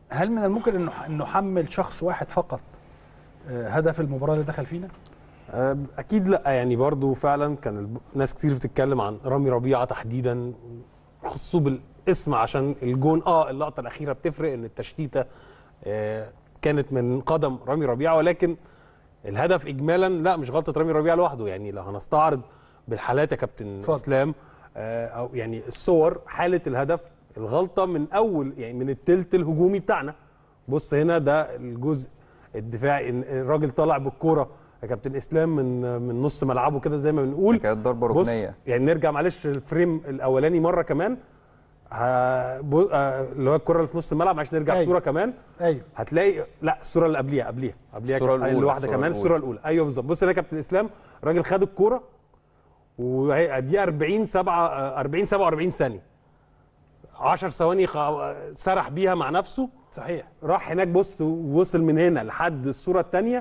هل من الممكن انه انه نحمل شخص واحد فقط آه، هدف المباراه اللي دخل فينا؟ آه، اكيد لا يعني برضو فعلا كان الب- ناس كتير بتتكلم عن رامي ربيعه تحديدا خصوصا بالاسم عشان الجون اه اللقطه الاخيره بتفرق ان التشتيته آه، كانت من قدم رامي ربيعه ولكن الهدف اجمالا لا مش غلطه رامي ربيعه لوحده يعني لو هنستعرض بالحالات يا كابتن اتفضل. اسلام آه، او يعني الصور حاله الهدف الغلطه من اول يعني من التلت الهجومي بتاعنا بص هنا ده الجزء الدفاعي إن الراجل طالع بالكوره يا كابتن اسلام من من نص ملعبه كده زي ما بنقول كانت ضربه بص ركنيه يعني نرجع معلش الفريم الاولاني مره كمان ه- بو- آه، اللي هو الكره اللي في نص الملعب عشان نرجع أيوة. الصوره كمان ايوه هتلاقي لا الصوره اللي قبليها قبليها قبليها الصورة كان- الأولى، الواحده الصورة كمان الأولى. الصوره الاولى ايوه بالظبط بص هنا يا كابتن اسلام الراجل خد الكوره وهي دي 40 7 40 47 ثانيه 10 ثواني خ- سرح بيها مع نفسه صحيح راح هناك بص ووصل من هنا لحد الصوره الثانيه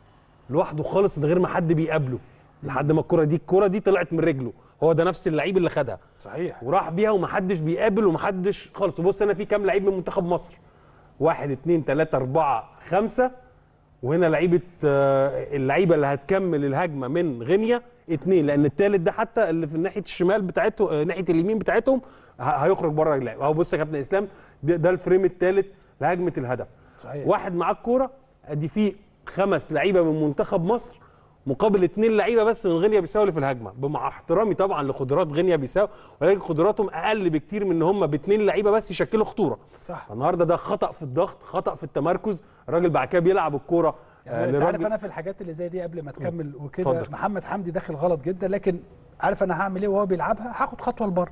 لوحده خالص من غير ما حد بيقابله لحد ما الكره دي الكره دي طلعت من رجله هو ده نفس اللعيب اللي خدها صحيح وراح بيها ومحدش بيقابل ومحدش خالص وبص هنا في كام لعيب من منتخب مصر واحد اتنين تلاتة أربعة خمسة وهنا لعيبة آه، اللعيبة اللي هتكمل الهجمة من غينيا اتنين لأن التالت ده حتى اللي في ناحية الشمال بتاعته آه، ناحية اليمين بتاعتهم ه- هيخرج بره اللعب أهو بص يا كابتن إسلام ده, ده الفريم التالت لهجمة الهدف صحيح واحد معاه الكوره ادي فيه خمس لعيبه من منتخب مصر مقابل اثنين لعيبه بس من غينيا بيساو اللي في الهجمه بمع احترامي طبعا لقدرات غينيا بيساو ولكن قدراتهم اقل بكتير من ان هم باثنين لعيبه بس يشكلوا خطوره صح النهارده ده خطا في الضغط خطا في التمركز الراجل بعد كده بيلعب الكوره يعني انت عارف انا في الحاجات اللي زي دي قبل ما تكمل وكده اتفضل. محمد حمدي داخل غلط جدا لكن عارف انا هعمل ايه وهو بيلعبها هاخد خطوه لبره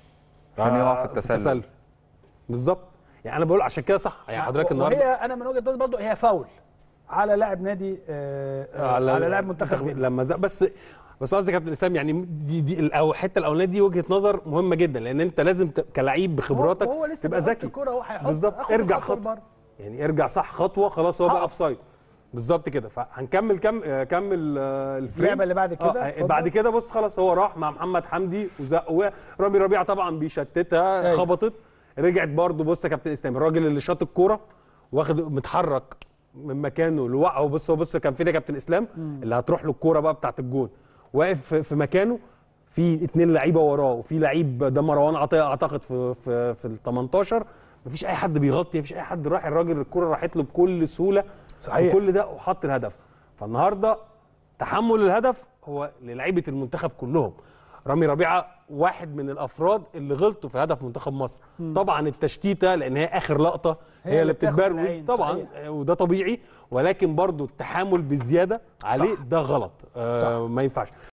عشان يقع في التسلل بالظبط يعني انا بقول عشان كده صح يعني حضرتك وهي النهارده انا من وجهه نظري برضه هي فاول على لاعب نادي آه آه على, على لاعب منتخب غينيا. لما زق بس بس قصدي يا كابتن اسلام يعني دي دي الأو- الحته الاولانيه دي وجهه نظر مهمه جدا لان انت لازم ت- كلاعب بخبراتك وهو لسه تبقى بيحط ذكي الكرة هو هيحط بالظبط آخد ارجع الخطوة خطوه لبره. يعني ارجع صح خطوه خلاص هو بقى هقف. اوف سايد بالظبط كده فهنكمل كم آه، كمل آه، الفريم اللعبة اللي بعد كده، آه، اتفضل. بعد كده بص خلاص هو راح مع محمد حمدي وزق وقع. رامي ربيعه طبعا بيشتتها أيوة. خبطت رجعت برضو بص يا كابتن اسلام الراجل اللي شاط الكوره واخد متحرك من مكانه لوقعه بص هو بص كان فين يا كابتن اسلام اللي هتروح له الكوره بقى بتاعت الجون واقف في- في مكانه في اتنين لعيبه وراه وفي لعيب ده مروان عطيه اعتقد في في في ال 18 مفيش اي حد بيغطي مفيش اي حد راح الراجل الكوره راحت له بكل سهوله صحيح. كل ده وحط الهدف فالنهارده تحمل الهدف هو للعيبه المنتخب كلهم رامي ربيعه واحد من الافراد اللي غلطوا في هدف منتخب مصر طبعا التشتيته لان هي اخر لقطه هي, هي اللي اللي بتاخد بتتبروز العين، طبعا صحيح. آه، وده طبيعي ولكن برضو التحامل بالزياده عليه صح. ده غلط آه صح. ما ينفعش